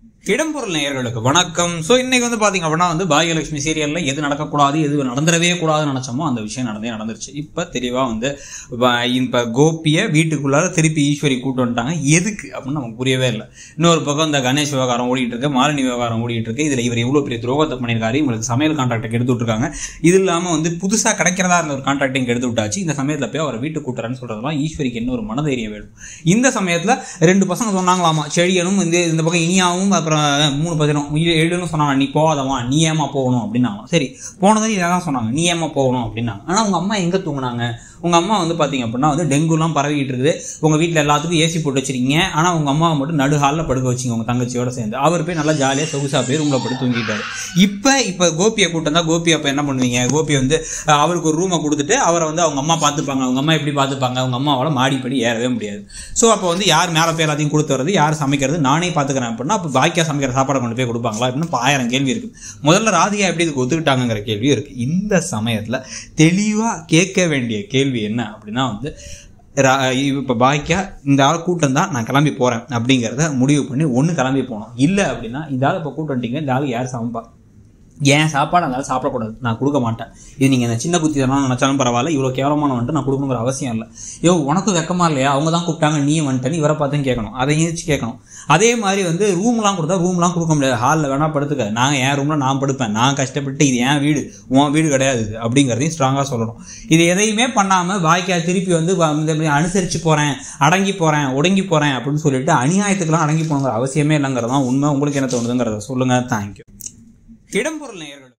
இடம்பொருள் நேயர்களுக்கு வணக்கம் ஸோ இன்னைக்கு வந்து பாத்தீங்க அப்படின்னா வந்து பாகியலட்சுமி சீரியல்ல எது நடக்கக்கூடாது எது நடந்துடவே கூடாதுன்னு நினைச்சோமோ அந்த விஷயம் நடந்தே நடந்துருச்சு இப்ப தெளிவா வந்து வ- இப்ப கோபியை வீட்டுக்குள்ளார திருப்பி ஈஸ்வரி கூட்டு வந்துட்டாங்க எதுக்கு அப்படின்னு நமக்கு புரியவே இல்லை இன்னொரு பக்கம் இந்த கணேஷ் விவகாரம் ஓடிட்டு இருக்கு மாலினி விவகாரம் ஓடிட்டு இருக்கு இதுல இவர் எவ்வளவு பெரிய துரோகத்தை பண்ணியிருக்காரு இவங்களுக்கு சமையல் கான்ட்ராக்ட் எடுத்து விட்டுருக்காங்க இது இல்லாம வந்து புதுசா கிடைக்கிறதா இருந்த ஒரு கான்ட்ராக்ட் இங்க எடுத்து விட்டாச்சு இந்த சமயத்துல போய் அவரை வீட்டுக்கு கூட்டுறேன்னு சொல்றதெல்லாம் ஈஸ்வரிக்கு என்ன ஒரு மனதைரியம் வேணும் இந்த சமயத்துல ரெண்டு பசங்க சொன்னாங்களாமா செடியனும் இந்த இந்த பக்கம் இனியாவும் அப்புறம் மூணு பதினும் எழுதுன்னு சொன்னாங்க நீ போகாதவா நீ ஏமா போகணும் அப்படின்னாங்க சரி போனதும் இதை தான் சொன்னாங்க நீ ஏமா போகணும் அப்படின்னாங்க ஆனா உங்க அம்மா எங்க தூங்குனாங்க உங்க அம்மா வந்து பாத்தீங்க அப்படின்னா வந்து டெங்குலாம் பரவிட்டு இருக்குது உங்க வீட்ல எல்லாத்துக்கும் ஏசி போட்டு வச்சிருக்கீங்க ஆனா உங்க அம்மாவை மட்டும் நடு ஹாலில் படுக்க வச்சிங்க உங்க தங்கச்சியோட சேர்ந்து அவர் போய் நல்லா ஜாலியா சொகுசா போய் ரூம்ல படுத்து தூங்கிட்டாரு இப்ப இப்ப கோபியை கூட்டம் தான் கோபி அப்ப என்ன பண்ணுவீங்க கோபி வந்து அஹ், அவருக்கு ஒரு ரூமை கொடுத்துட்டு அவரை வந்து அவங்க அம்மா பார்த்துப்பாங்க அவங்க அம்மா எப்படி பார்த்துப்பாங்க அவங்க அம்மாவால மாடிப்படி ஏறவே முடியாது ஸோ அப்போ வந்து யார் மேலே போய் எல்லாத்தையும் கொடுத்து வர்றது யார் சமைக்கிறது நானே பார்த்துக்கிறேன் அப்படின்னா அப்போ பாக்கியா சமைக்கிற சாப்பாடை கொண்டு போய் கொடுப்பாங்களா அப்படின்னு இப்ப ஆயிரம் கேள்வி இருக்கு முதல்ல ராதிகா எப்படி இதுக்கு ஒத்துக்கிட்டாங்கங்கிற கேள்வியும் இருக்கு இந்த சமயத்துல தெளிவா கேட்க வேண்டிய கேள்வி என்ன அப்படின்னா வந்து ரா- இப்ப பாக்கியா இந்த ஆள் கூட்டம் தான் நான் கிளம்பி போறேன் அப்படிங்கிறத முடிவு பண்ணி ஒண்ணு கிளம்பி போனோம் இல்ல அப்படின்னா இந்த ஆள் இப்ப கூட்டம் வந்துட்டீங்க இந்த ஆள் யார் சமைப்பா ஏன் சாப்பாடு அந்த ஆள் சாப்பிடக்கூடாது நான் கொடுக்க மாட்டேன் இது நீங்கள் இந்த சின்ன குத்தி தானே நினச்சாலும் பரவாயில்ல இவ்வளோ கேவலமான வந்துட்டு நான் கொடுக்கணுங்கிற அவசியம் இல்லை யோ உனக்கும் வெக்கமா இல்லையா அவங்க தான் கூப்பிட்டாங்க நீ வந்துட்டேன்னு இவரை பார்த்தும் கேட்கணும் அதை ஏச்சு கேட்கணும் அதே மாதிரி வந்து ரூம்லாம் கொடுத்தா ரூம்லாம் கொடுக்க முடியாது ஹாலில் வேணா படுத்துக்க நான் என் ரூமில் நான் படுப்பேன் நான் கஷ்டப்பட்டு இது என் வீடு உன் வீடு கிடையாது இது அப்படிங்கிறதையும் ஸ்ட்ராங்காக சொல்லணும் இது எதையுமே பண்ணாமல் வாய்க்கா திருப்பி வந்து வ- இந்த மாதிரி அனுசரித்து போகிறேன் அடங்கி போகிறேன் ஒடுங்கி போகிறேன் அப்படின்னு சொல்லிட்டு அநியாயத்துக்கெல்லாம் அடங்கி போகணுங்கிற அவசியமே இல்லைங்கிறதான் உண்மை உங்களுக்கு என்ன தோணுதுங்கிறத சொல்லுங்கள் தேங்க்யூ இடம்பொருள் நேயர்கள்